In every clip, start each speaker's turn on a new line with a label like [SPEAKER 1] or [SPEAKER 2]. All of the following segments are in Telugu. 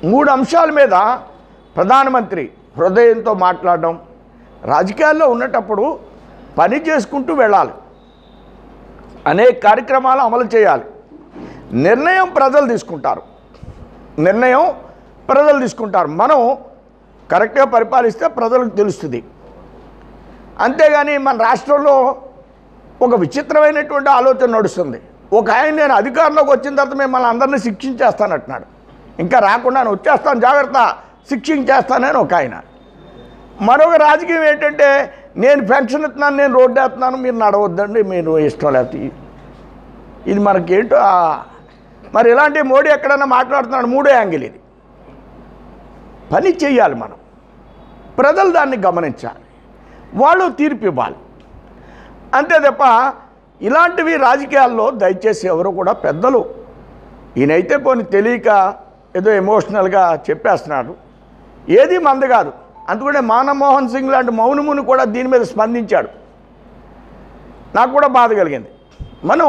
[SPEAKER 1] మూడు అంశాల మీద ప్రధానమంత్రి హృదయంతో మాట్లాడడం రాజకీయాల్లో ఉన్నటప్పుడు పని చేసుకుంటూ వెళ్ళాలి అనేక కార్యక్రమాలు అమలు చేయాలి నిర్ణయం ప్రజలు తీసుకుంటారు నిర్ణయం ప్రజలు తీసుకుంటారు మనం కరెక్ట్గా పరిపాలిస్తే ప్రజలకు తెలుస్తుంది అంతేగాని మన రాష్ట్రంలో ఒక విచిత్రమైనటువంటి ఆలోచన నడుస్తుంది ఒక ఆయన నేను అధికారంలోకి వచ్చిన తర్వాత మిమ్మల్ని అందరినీ శిక్షించేస్తానంటున్నాడు ఇంకా రాకుండా నేను వచ్చేస్తాను జాగ్రత్త శిక్షించేస్తానని ఒక ఆయన మరొక రాజకీయం ఏంటంటే నేను పెన్షన్ ఇస్తున్నాను నేను రోడ్డు వేస్తున్నాను మీరు నడవద్దండి మీరు ఇష్టం లేకపోతే ఇది మనకేంటో ఆ- మరి ఇలాంటి మోడీ ఎక్కడన్నా మాట్లాడుతున్నాడు మూడో యాంగిల్ ఇది పని చేయాలి మనం ప్రజలు దాన్ని గమనించాలి వాళ్ళు తీర్పు ఇవ్వాలి అంతే తప్ప ఇలాంటివి రాజకీయాల్లో దయచేసి ఎవరు కూడా పెద్దలు ఈయనైతే పోనీ తెలియక ఏదో ఎమోషనల్గా చెప్పేస్తున్నాడు ఏది మంది కాదు అందుకనే మానమోహన్ సింగ్ లాంటి మౌనముని కూడా దీని మీద స్పందించాడు నాకు కూడా బాధ కలిగింది మనం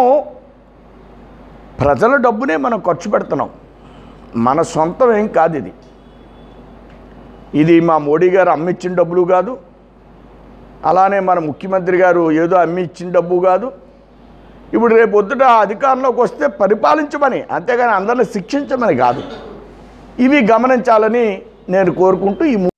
[SPEAKER 1] ప్రజల డబ్బునే మనం ఖర్చు పెడుతున్నాం మన సొంతం ఏం కాదు ఇది ఇది మా మోడీ గారు అమ్మిచ్చిన డబ్బులు కాదు అలానే మన ముఖ్యమంత్రి గారు ఏదో అమ్మి ఇచ్చిన డబ్బు కాదు ఇప్పుడు రేపు పొద్దుట అధికారంలోకి వస్తే పరిపాలించమని అంతేగాని అందరిని శిక్షించమని కాదు ఇవి గమనించాలని నేను కోరుకుంటూ ఈ